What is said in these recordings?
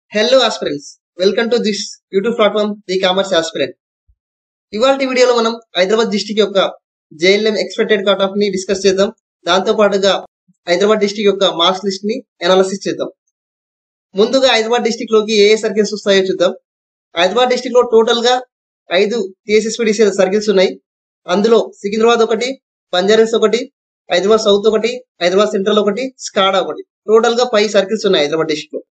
hello aspirants welcome to this YouTube platform the commerce aspirant ఇవాళ వీడియోలో మనం Hyderabad district యొక్క జేఎల్ఎం ఎక్స్పెక్టెడ్ కట్ ఆఫ్ ని డిస్కస్ చేద్దాం దాంతో పాటుగా హైదరాబాద్ డిస్టిక్ యొక్క మార్క్స్ లిస్ట్ ని అనాలిసిస్ చేద్దాం ముందుగా హైదరాబాద్ డిస్టిక్ లోకి ఏ ఏ సర్కిల్స్ వస్తాయో చూద్దాం హైదరాబాద్ డిస్టిక్ లో టోటల్ గా ఐదు టిఎస్ఎస్పిడిసి సర్కిల్స్ ఉన్నాయి అందులో సికింద్రాబాద్ ఒకటి బంజారాస్ ఒకటి హైదరాబాద్ సౌత్ ఒకటి హైదరాబాద్ సెంట్రల్ ఒకటి స్కాడా ఒకటి టోటల్ గా ఫైవ్ సర్కిల్స్ ఉన్నాయి హైదరాబాద్ డిస్టిక్ లో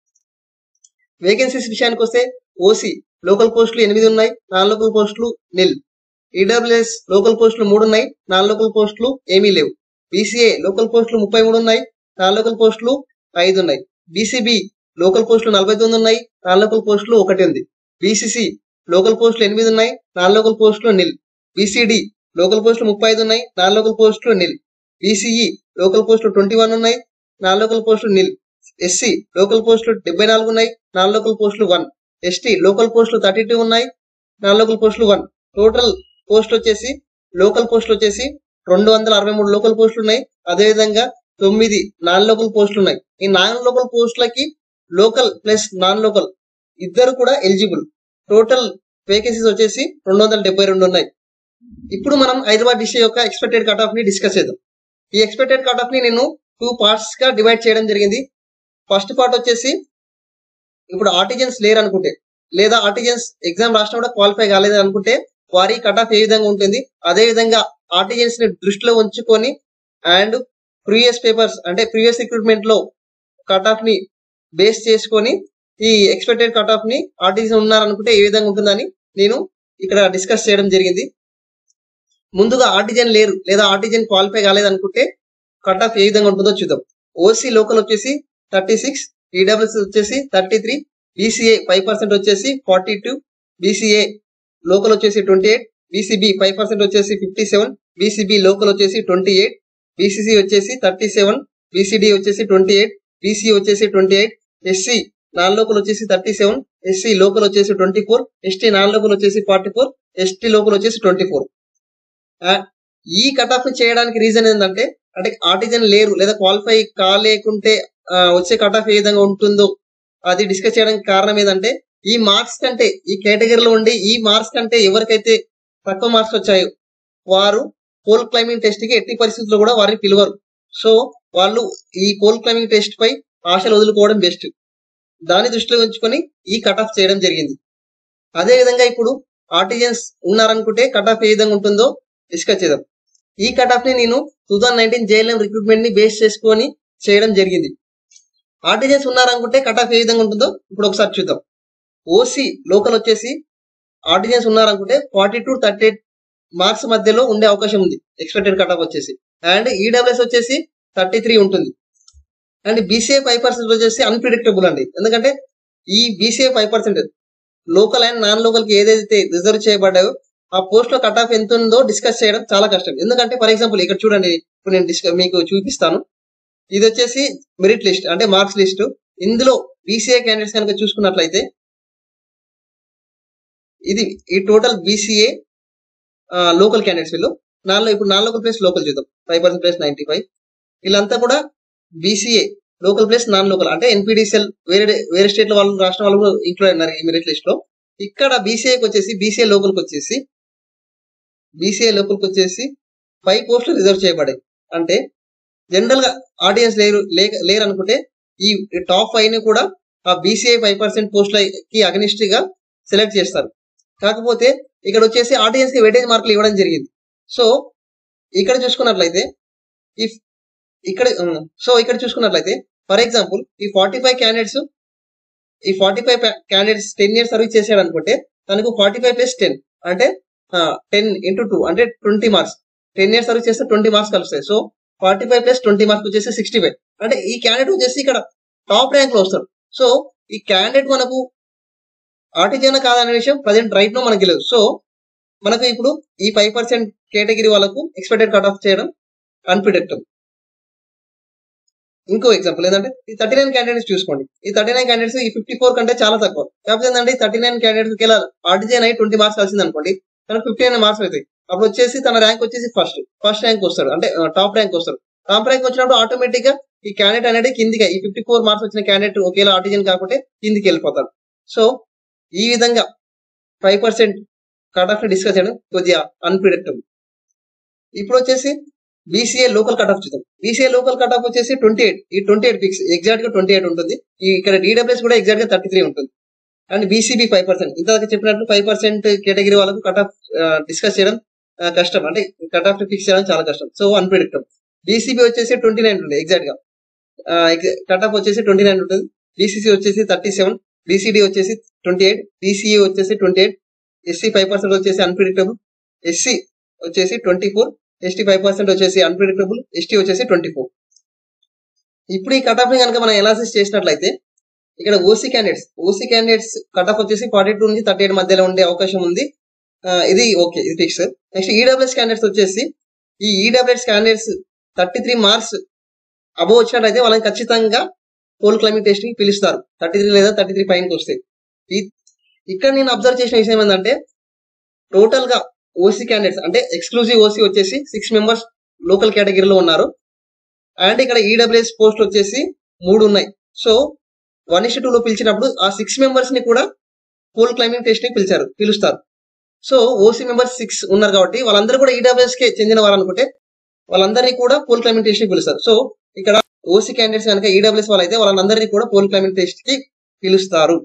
వేకెన్సీస్ విషయానికి వస్తే ఓసీ లోకల్ పోస్టులు ఎనిమిది ఉన్నాయి నాన్ లోకల్ పోస్టులు నిల్ ఈడబ్ల్యూఎస్ లోకల్ పోస్టులు మూడు ఉన్నాయి నాన్ లోకల్ పోస్టులు ఏమీ లేవు బీసీఏ లోకల్ పోస్టులు ముప్పై మూడు ఉన్నాయి నాన్ లోకల్ పోస్టులు ఐదు ఉన్నాయి బీసీబీ లోకల్ పోస్టులు నలభై తొమ్మిది ఉన్నాయి నాన్ లోకల్ పోస్టులు ఒకటి ఉంది బీసీసీ లోకల్ పోస్టులు ఎనిమిది ఉన్నాయి నాన్ లోకల్ పోస్టులు నిల్ బీసీడీ లోకల్ పోస్టులు ముప్పై ఐదు ఉన్నాయి నాన్ లోకల్ పోస్టులు నిల్ బీసీఈ లోకల్ పోస్టులు ట్వంటీ వన్ ఉన్నాయి నాన్ లోకల్ పోస్టులు నిల్ ఎస్సీ లోకల్ పోస్టులు డెబ్బై నాలుగు ఉన్నాయి నాన్ లోకల్ పోస్టులు వన్ ఎస్టీ లోకల్ పోస్టులు థర్టీ టూ ఉన్నాయి నాన్ లోకల్ పోస్టులు వన్ టోటల్ పోస్టులు వచ్చేసి లోకల్ పోస్టులు వచ్చేసి రెండు వందల అరవై మూడు లోకల్ పోస్టులు ఉన్నాయి అదేవిధంగా తొమ్మిది నాన్ లోకల్ పోస్టులు ఉన్నాయి ఈ నాన్ లోకల్ పోస్టులకి లోకల్ ప్లస్ నాన్ లోకల్ ఇద్దరు కూడా ఎలిజిబుల్ టోటల్ వేకెన్సీస్ వచ్చేసి రెండు వందల డెబ్బై రెండు ఉన్నాయి ఇప్పుడు మనం హైదరాబాద్ డిస్ట్రిక్ట్ యొక్క ఎక్స్పెక్టెడ్ కట్ ఆఫ్ ని డిస్కస్ చేద్దాం ఈ ఎక్స్పెక్టెడ్ కట్ ఆఫ్ ని నేను టూ పార్ట్స్ గా డివైడ్ చేయడం జరిగింది ఫస్ట్ పార్ట్ వచ్చేసి ఇప్పుడు ఆర్టిజన్స్ లేరు అనుకుంటే లేదా ఆర్టిజన్స్ ఎగ్జామ్ రాసిన కూడా క్వాలిఫై కాలేదు అనుకుంటే వారి కట్ ఆఫ్ ఏ విధంగా ఉంటుంది అదే విధంగా ఆర్టిజన్స్ ని దృష్టిలో ఉంచుకొని అండ్ ప్రీవియస్ పేపర్స్ అంటే ప్రీవియస్ రిక్రూట్మెంట్ లో కట్ ఆఫ్ ని బేస్ చేసుకొని ఈ ఎక్స్పెక్టెడ్ కట్ ఆఫ్ ని ఆర్టిజన్ ఉన్నారనుకుంటే ఏ విధంగా ఉంటుందని నేను ఇక్కడ డిస్కస్ చేయడం జరిగింది ముందుగా ఆర్టిజన్ లేరు లేదా ఆర్టిజన్ క్వాలిఫై కాలేదు అనుకుంటే కట్ ఆఫ్ ఏ విధంగా ఉంటుందో చూద్దాం ఓసీ లోకల్ వచ్చేసి థర్టీ సిక్స్ ఈడబ్ల్యూసీ వచ్చేసి thirty three BCA five percent వచ్చేసి ఫార్టీ టూ బీసీఏ లోకల్ వచ్చేసి twenty eight BCB five percent వచ్చేసి ఫిఫ్టీ సెవెన్ బీసీబీ లోకల్ వచ్చేసి ట్వంటీ ఎయిట్ బీసీసీ వచ్చేసి థర్టీ సెవెన్ బీసీడీ వచ్చేసి ట్వంటీ ఎయిట్ బీసీ వచ్చేసి twenty eight SC non local వచ్చేసి thirty seven SC local వచ్చేసి twenty four ST non local వచ్చేసి forty four ST local వచ్చేసి twenty four ఈ cut off చేయడానికి reason ఏంటంటే అంటే ఆర్టిజన్ లేరు లేదా క్వాలిఫై కాలేకుంటే ఆ, వచ్చే కట్ ఆఫ్ ఏ విధంగా ఉంటుందో అది డిస్కస్ చేయడానికి కారణం ఏంటంటే ఈ మార్క్స్ కంటే ఈ కేటగిరీలో ఉండి ఈ మార్క్స్ కంటే ఎవరికైతే తక్కువ మార్క్స్ వచ్చాయో వారు పోల్ క్లైంబింగ్ టెస్ట్ కి ఎట్టి పరిస్థితుల్లో కూడా వారిని పిలవరు సో వాళ్ళు ఈ పోల్ క్లైంబింగ్ టెస్ట్ పై ఆశలు వదులుకోవడం బెస్ట్ దాన్ని దృష్టిలో ఉంచుకొని ఈ కట్ ఆఫ్ చేయడం జరిగింది అదే విధంగా ఇప్పుడు ఆర్టిజన్స్ ఉన్నారనుకుంటే కట్ ఆఫ్ ఏ విధంగా ఉంటుందో డిస్కస్ చేద్దాం ఈ కట్ ఆఫ్ ని నేను two thousand nineteen JLM recruitment ని బేస్ చేసుకొని చేయడం జరిగింది ఆర్టిజన్స్ ఉన్నారనుకుంటే కట్ ఆఫ్ ఏ విధంగా ఉంటుందో ఇప్పుడు ఒకసారి చూద్దాం ఓసీ లోకల్ వచ్చేసి ఆర్టిజన్స్ ఉన్నారనుకుంటే forty to thirty eight marks మధ్యలో ఉండే అవకాశం ఉంది ఎక్స్పెక్టెడ్ కట్ ఆఫ్ వచ్చేసి అండ్ ఈడబ్ల్యూఎస్ వచ్చేసి థర్టీ త్రీ ఉంటుంది అండ్ బీసీఏ ఫైవ్ పర్సెంట్ వచ్చేసి అన్ప్రిడిక్టబుల్ అండి ఎందుకంటే ఈ BCA five percent local and non local కి ఏదైతే రిజర్వ్ చేయబడ్డాయో ఆ పోస్ట్ లో కట్ ఆఫ్ ఎంత ఉందో డిస్కస్ చేయడం చాలా కష్టం ఎందుకంటే ఫర్ ఎగ్జాంపుల్ ఇక్కడ చూడండి ఇప్పుడు నేను డిస్క మీకు చూపిస్తాను ఇది వచ్చేసి మెరిట్ లిస్ట్ అంటే మార్క్స్ లిస్ట్ ఇందులో బీసీఏ క్యాండిడేట్స్ కనుక చూసుకున్నట్లయితే ఇది ఈ టోటల్ బీసీఏ లోకల్ క్యాండిడేట్స్ వీళ్ళు నాలుగు ఇప్పుడు నాన్ లోకల్ ప్లేస్ లోకల్ చూద్దాం five percent place ninety five వీళ్ళంతా కూడా BCA local place non local అంటే ఎన్పీడీసీఎల్ వేరే వేరే స్టేట్ లో వాళ్ళు రాష్ట్రం వాళ్ళు కూడా ఇంక్లూడ్ అయినారు ఈ మెరిట్ లిస్ట్ లో ఇక్కడ బీసీఏకి వచ్చేసి బీసీఏ లోకల్కి వచ్చేసి బీసీఏ లోకల్కి వచ్చేసి ఫైవ్ పోస్టులు రిజర్వ్ చేయబడాయి అంటే జనరల్ గా ఆడియన్స్ లేరు లేక- లేరు అనుకుంటే ఈ టాప్ ఫైవ్ ని కూడా ఆ బీసీఐ ఫైవ్ పర్సెంట్ పోస్టులకి అగనిస్ట్ గా సెలెక్ట్ చేస్తారు కాకపోతే ఇక్కడ వచ్చేసి ఆడియన్స్ కి వెయిటేజ్ మార్కులు ఇవ్వడం జరిగింది సో ఇక్కడ చూసుకున్నట్లయితే ఇఫ్ ఇక్కడ సో ఇక్కడ చూసుకున్నట్లయితే ఫర్ ఎగ్జాంపుల్ ఈ ఫార్టీ ఫైవ్ క్యాండిడేట్స్ ఈ forty five candidates ten years service చేశాడు అనుకుంటే తనకు ఫార్టీ ఫైవ్ ప్లస్ టెన్ అంటే టెన్ ఇంటూ టూ అంటే twenty marks ten years service చేస్తే ట్వంటీ మార్క్స్ కలుస్తాయి so forty five plus twenty marks వచ్చేసి సిక్స్టీ ఫైవ్ అంటే ఈ క్యాండిడేట్ వచ్చేసి ఇక్కడ టాప్ ర్యాంక్ లో వస్తాడు సో ఈ క్యాండిడేట్ మనకు ఆర్టిజన్ కాదనే విషయం ప్రజెంట్ రైట్ లో మనకి తెలియదు సో మనకు ఇప్పుడు ఈ ఫైవ్ పర్సెంట్ కేటగిరీ వాళ్ళకు ఎక్స్పెక్టెడ్ కట్ ఆఫ్ చేయడం అన్ప్రిడిక్టబుల్ ఇంకో ఎగ్జాంపుల్ ఏంటంటే ఈ థర్టీ నైన్ క్యాండిడేట్స్ చూసుకోండి ఈ థర్టీ నైన్ క్యాండిడేట్స్ ఈ ఫిఫ్టీ ఫోర్ కంటే చాలా తక్కువ కాకపోతే ఏంటంటే థర్టీ నైన్ క్యాండిడేట్స్ కి ఆర్టిజన్ అయి ట్వంటీ మార్క్స్ కలిసింది అనుకోండి తనకు ఫిఫ్టీ నైన్ మార్క్స్ అవుతాయి అప్పుడు వచ్చేసి తన ర్యాంక్ వచ్చేసి ఫస్ట్ ఫస్ట్ ర్యాంక్ వస్తాడు అంటే టాప్ ర్యాంక్ వస్తాడు టాప్ ర్యాంక్ వచ్చినప్పుడు ఆటోమేటిక్ గా ఈ క్యాండిడేట్ అనేది కిందికి ఈ ఫిఫ్టీ ఫోర్ మార్క్స్ వచ్చిన క్యాండిడేట్ ఒకేలా ఆర్టిజన్ కాకుంటే కిందికి వెళ్ళిపోతారు సో ఈ విధంగా five percent cut off discuss చేయడం కొద్దిగా అన్ప్రిడిక్టబుల్ ఇప్పుడు వచ్చేసి బీసీఏ లోకల్ కట్ ఆఫ్ చూద్దాం బీసీఏ లోకల్ కట్ ఆఫ్ వచ్చేసి ట్వంటీ ఎయిట్ ఈ ట్వంటీ ఎయిట్ ఫిక్స్ ఎగ్జాక్ట్ గా ట్వంటీ ఎయిట్ ఉంటుంది ఈ ఇక్కడ డీడబ్ల్యూఎస్ కూడా ఎగ్జాక్ట్ గా థర్టీ త్రీ ఉంటుంది అండ్ బీసీబీ ఫైవ్ పర్సెంట్ ఇంతకు చెప్పినట్లు ఫైవ్ పర్సెంట్ కేటగిరీ వాళ్ళకు కట్ ఆఫ్ డిస్కస్ చేయడం ఆ, కష్టం అంటే కట్ ఆఫ్ ఫిక్స్ చేయడం చాలా కష్టం సో అన్ప్రిడిక్టబుల్ బీసీబీ వచ్చేసి ట్వంటీ నైన్ ఉంటుంది ఎగ్జాక్ట్ గా కట్ ఆఫ్ వచ్చేసి ట్వంటీ నైన్ ఉంటుంది బీసీసీ వచ్చేసి థర్టీ సెవెన్ బీసీడీ వచ్చేసి ట్వంటీ ఎయిట్ బీసీఏ వచ్చేసి twenty eight SC five percent వచ్చేసి అన్ప్రిడిక్టబుల్ ఎస్సీ వచ్చేసి twenty four ST five percent వచ్చేసి అన్ప్రిడిక్టబుల్ ఎస్టీ వచ్చేసి ట్వంటీ ఫోర్ ఇప్పుడు ఈ కట్ ఆఫ్ ని కనుక మనం ఎనాలిసిస్ చేసినట్లయితే ఇక్కడ OC candidates OC candidates cut off వచ్చేసి ఫార్టీ టూ నుంచి థర్టీ ఎయిట్ మధ్యలో ఉండే అవకాశం ఉంది ఆ, ఇది ఓకే ఇది ఫిక్స్ నెక్స్ట్ ఈడబ్ల్యూఎస్ క్యాండిడేట్స్ వచ్చేసి ఈ EWS candidates thirty three marks above వచ్చినట్లయితే వాళ్ళని ఖచ్చితంగా పోల్ క్లైమింగ్ టెస్ట్ కి పిలుస్తారు థర్టీ త్రీ లేదా థర్టీ త్రీ పైనకి వస్తాయి ఈ- ఇక్కడ నేను అబ్జర్వ్ చేసిన విషయం ఏంటంటే టోటల్ గా ఓసీ క్యాండిడేట్స్ అంటే ఎక్స్క్లూజివ్ ఓసీ వచ్చేసి సిక్స్ మెంబర్స్ లోకల్ కేటగిరీలో ఉన్నారు అండ్ ఇక్కడ ఈడబ్ల్యూఎస్ పోస్ట్ వచ్చేసి మూడు ఉన్నాయి సో వన్ ఇస్ లో పిలిచినప్పుడు ఆ సిక్స్ మెంబర్స్ ని కూడా పోల్ క్లైంబింగ్ టెస్ట్ ని పిలిచారు పిలుస్తారు సో ఓసీ మెంబర్స్ సిక్స్ ఉన్నారు కాబట్టి వాళ్ళందరూ కూడా ఈడబ్ల్యూఎస్ కి చెందిన వారు అనుకుంటే వాళ్ళందరినీ కూడా పోల్ క్లైంబింగ్ టెస్ట్ ని పిలుస్తారు సో ఇక్కడ ఓసీ క్యాండిడేట్స్ కనుక ఈడబ్ల్యూఎస్ వాళ్ళు అయితే వాళ్ళందరినీ కూడా పోల్ క్లైంబింగ్ టెస్ట్ కి పిలుస్తారు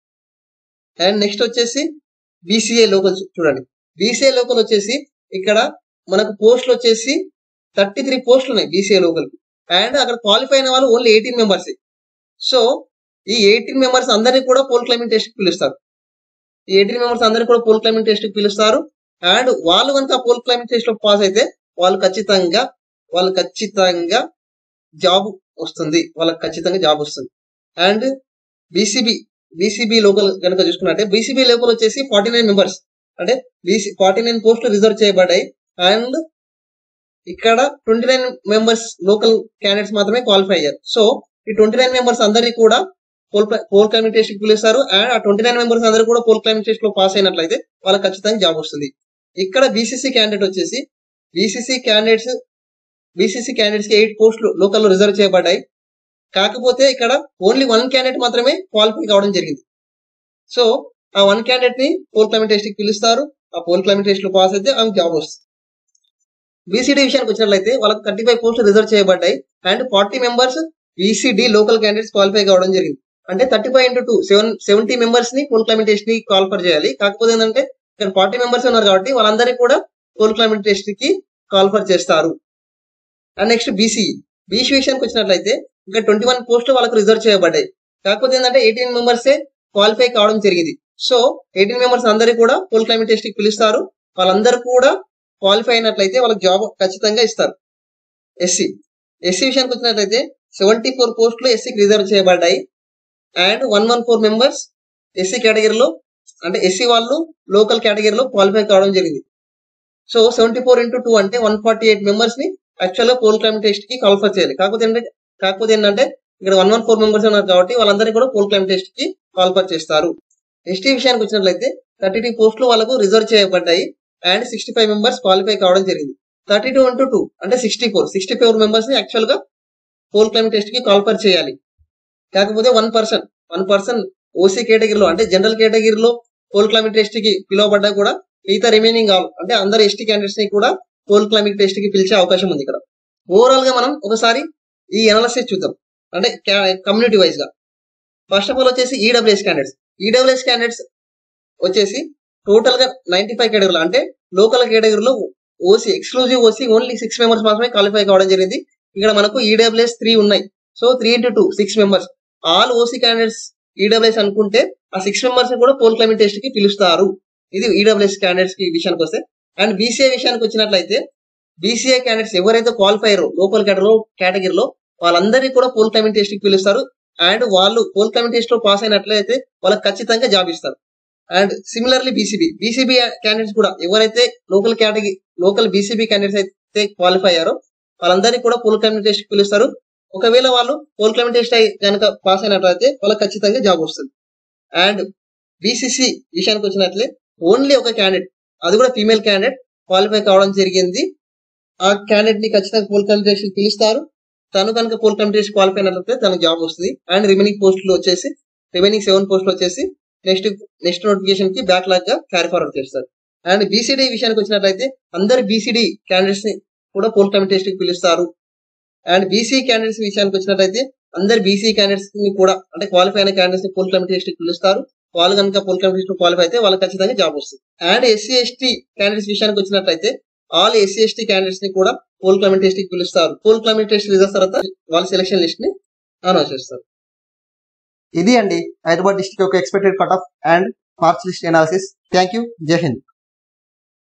అండ్ నెక్స్ట్ వచ్చేసి బీసీఏ లోకల్ చూడండి బీసీఏ లోకల్ వచ్చేసి ఇక్కడ మనకు పోస్టులు వచ్చేసి థర్టీ త్రీ పోస్టులు ఉన్నాయి బీసీఏ లోకల్ అండ్ అక్కడ క్వాలిఫై అయిన వాళ్ళు ఓన్లీ ఎయిటీన్ మెంబర్స్ సో ఈ ఎయిటీన్ మెంబర్స్ అందరినీ కూడా పోల్ క్లైంబింగ్ టెస్ట్ కి పిలుస్తారు ఈ ఎయిటీన్ మెంబర్స్ అందరినీ కూడా పోల్ క్లైంబింగ్ టెస్ట్ కి పిలుస్తారు అండ్ వాళ్ళు కనుక పోల్ క్లైంబింగ్ టెస్ట్ లో పాస్ అయితే వాళ్ళు ఖచ్చితంగా వాళ్ళు ఖచ్చితంగా జాబ్ వస్తుంది వాళ్ళకి ఖచ్చితంగా జాబ్ వస్తుంది అండ్ బీసీబీ బీసీబీ లోకల్ కనుక చూసుకున్నట్టే బీసీబీ లోకల్ వచ్చేసి ఫార్టీ నైన్ మెంబర్స్ అంటే బీసీ ఫార్టీ నైన్ పోస్టులు రిజర్వ్ చేయబడ్డాయి అండ్ ఇక్కడ twenty nine members local candidates మాత్రమే క్వాలిఫై అయ్యారు సో ఈ ట్వంటీ నైన్ మెంబర్స్ అందరినీ కూడా పోల్ పోల్ క్లైంబింగ్ టెస్ట్ కి పిలుస్తారు అండ్ ఆ ట్వంటీ నైన్ మెంబర్స్ అందరూ కూడా పోల్ క్లైంబింగ్ టెస్ట్ లో పాస్ అయినట్లయితే వాళ్ళకి ఖచ్చితంగా జాబ్ వస్తుంది ఇక్కడ బీసీసీ క్యాండిడేట్ వచ్చేసి బీసీసీ క్యాండిడేట్స్ బీసీసీ క్యాండిడేట్స్ కి ఎయిట్ పోస్టులు లోకల్లో రిజర్వ్ చేయబడ్డాయి కాకపోతే ఇక్కడ ఓన్లీ వన్ క్యాండిడేట్ మాత్రమే క్వాలిఫై కావడం జరిగింది సో ఆ వన్ క్యాండిడేట్ ని పోల్ క్లైంబింగ్ టెస్ట్ కి పిలుస్తారు ఆ పోల్ క్లైంబింగ్ టెస్ట్ లో పాస్ అయితే ఆమెకు జాబ్ వస్తుంది బీసీడీ విషయానికి వచ్చినట్లయితే వాళ్ళకి థర్టీ ఫైవ్ పోస్టులు రిజర్వ్ చేయబడ్డాయి and forty members BCD local candidates qualify కావడం జరిగింది అంటే thirty five into two seven seventy members ని పోల్ క్లైంబింగ్ టెస్ట్ ని క్వాలిఫై చేయాలి కాకపోతే ఏంటంటే ఇక్కడ ఫార్టీ మెంబర్స్ ఉన్నారు కాబట్టి వాళ్ళందరినీ కూడా పోల్ క్లైంబింగ్ టెస్ట్ కి క్వాలిఫై చేస్తారు అండ్ నెక్స్ట్ బీసీ బీసీ విషయానికి వచ్చినట్లయితే ఇంకా ట్వంటీ వన్ పోస్టులు వాళ్ళకి రిజర్వ్ చేయబడ్డాయి కాకపోతే ఏంటంటే ఎయిటీన్ మెంబర్సే క్వాలిఫై కావడం జరిగింది సో ఎయిటీన్ మెంబర్స్ అందరికీ కూడా పోల్ క్లైంబింగ్ టెస్ట్ కి పిలుస్తారు వాళ్ళందరూ కూడా క్వాలిఫై అయినట్లయితే వాళ్ళకి జాబ్ ఖచ్చితంగా ఇస్తారు ఎస్సీ ఎస్సీ విషయానికి వచ్చినట్లయితే సెవెంటీ ఫోర్ పోస్టులు ఎస్సీకి రిజర్వ్ చేయబడ్డాయి and one one four members SC కేటగిరీలో అంటే ఎస్సీ వాళ్ళు లోకల్ కేటగిరీలో క్వాలిఫై కావడం జరిగింది so seventy four into two అంటే వన్ ఫార్టీ ఎయిట్ మెంబర్స్ ని యాక్చువల్ గా పోల్ క్లైంబింగ్ టెస్ట్ కి క్వాలిఫై చేయాలి కాకపోతే ఏంటంటే కాకపోతే ఏంటంటే ఇక్కడ వన్ వన్ ఫోర్ మెంబర్స్ ఉన్నారు కాబట్టి వాళ్ళందరినీ కూడా పోల్ క్లైంబింగ్ టెస్ట్ కి క్వాలిఫై చేస్తారు ఎస్టీ విషయానికి వచ్చినట్లయితే థర్టీ టూ పోస్టులు వాళ్ళకు రిజర్వ్ చేయబడ్డాయి and sixty five members qualify కావడం జరిగింది థర్టీ టూ ఇంటూ టూ అంటే sixty four sixty four members ని యాక్చువల్ గా పోల్ క్లైంబింగ్ టెస్ట్ కి క్వాలిఫై చేయాలి కాకపోతే one person one person OC కేటగిరీలో అంటే జనరల్ కేటగిరీలో పోల్ క్లైంబింగ్ టెస్ట్ కి పిలువబడ్డా కూడా మిగతా రిమైనింగ్ ఆల్ అంటే అందరు ఎస్టీ క్యాండిడేట్స్ ని కూడా పోల్ క్లైంబింగ్ టెస్ట్ కి పిలిచే అవకాశం ఉంది ఇక్కడ ఓవరాల్ గా మనం ఒకసారి ఈ అనాలసిస్ చూద్దాం అంటే కమ్యూనిటీ వైజ్ గా ఫస్ట్ ఆఫ్ ఆల్ వచ్చేసి ఈడబ్ల్యూఎస్ క్యాండిడేట్స్ ఈడబ్ల్యూఎస్ క్యాండిడేట్స్ వచ్చేసి టోటల్ గా నైన్టీ ఫైవ్ కేటగిరీలో అంటే లోకల్ కేటగిరీలో OC exclusive OC only six members మాత్రమే క్వాలిఫై కావడం జరిగింది ఇక్కడ మనకు ఈడబ్ల్యూఎస్ త్రీ ఉన్నాయి so three into two six members all OC candidates EWS అనుకుంటే ఆ సిక్స్ మెంబర్స్ కూడా పోల్ క్లైంబింగ్ టెస్ట్ కి పిలుస్తారు ఇది ఈడబ్ల్యూఎస్ క్యాండిడేట్స్ కి విషయానికి వస్తే అండ్ బీసీఐ విషయానికి వచ్చినట్లయితే బీసీఐ క్యాండిడేట్స్ ఎవరైతే క్వాలిఫై అయ్యారో లోకల్ కేటగిరీలో కేటగిరీలో వాళ్ళందరినీ కూడా పోల్ క్లైంబింగ్ టెస్ట్ కి పిలుస్తారు అండ్ వాళ్ళు పోల్ క్లైంబింగ్ టెస్ట్ లో పాస్ అయినట్లయితే వాళ్ళకి ఖచ్చితంగా జాబ్ ఇస్తారు and similarly BCB BCB candidates కూడా ఎవరైతే local category local BCB candidates అయితే క్వాలిఫై అయ్యారో వాళ్ళందరినీ కూడా పోల్ క్లైంబింగ్ టెస్ట్ కి పిలుస్తారు ఒకవేళ వాళ్ళు పోల్ క్లైంబింగ్ టెస్ట్ అయి కనుక పాస్ అయినట్లయితే వాళ్ళకి ఖచ్చితంగా జాబ్ వస్తుంది అండ్ బీసీసీ విషయానికి వచ్చినట్లే ఓన్లీ ఒక క్యాండిడేట్ అది కూడా ఫీమేల్ క్యాండిడేట్ క్వాలిఫై కావడం జరిగింది ఆ క్యాండిడేట్ ని ఖచ్చితంగా పోల్ క్లైంబింగ్ టెస్ట్ పిలుస్తారు తను కనుక పోల్ కమిటీ క్వాలిఫై అయినట్లయితే తనకు జాబ్ వస్తుంది అండ్ రిమైనింగ్ పోస్టులు వచ్చేసి రిమైనింగ్ సెవెన్ పోస్టులు వచ్చేసి నెక్స్ట్ నెక్స్ట్ నోటిఫికేషన్ కి బ్యాక్ లాగ్ గా క్యారీ ఫార్వర్డ్ చేస్తారు అండ్ బీసీడీ విషయానికి వచ్చినట్లయితే అందరు బీసీడీ క్యాండిడేట్స్ ని కూడా పోల్ కమిటీ టెస్ట్ కి పిలుస్తారు అండ్ బీసీ క్యాండిడేట్స్ విషయానికి వచ్చినట్లయితే అందరు బీసీ క్యాండిడేట్స్ ని కూడా అంటే క్వాలిఫై అయిన క్యాండిడేట్స్ ని పోల్ కమిటీ టెస్ట్ కి పిలుస్తారు వాళ్ళు కనుక పోల్ కమిటీ టెస్ట్ క్వాలిఫై అయితే వాళ్ళకి ఖచ్చితంగా జాబ్ వస్తుంది అండ్ ఎస్సీ ఎస్టీ క్యాండిడేట్స్ విషయానికి వచ్చినట్లయితే ఆల్ ఎస్సీ ఎస్టీ క్యాండిడేట్స్ ని కూడా పోల్ క్లైమేట్ టెస్ట్ కి పిలుస్తారు పోల్ క్లైమేట్ టెస్ట్ రిజల్ట్స్ తర్వాత వాళ్ళ సెలక్షన్ లిస్ట్ ని అనౌన్స్ చేస్తారు ఇది అండి హైదరాబాద్ డిస్ట్రిక్ట్ యొక్క expected cut off and marks list analysis thank you జై హింద్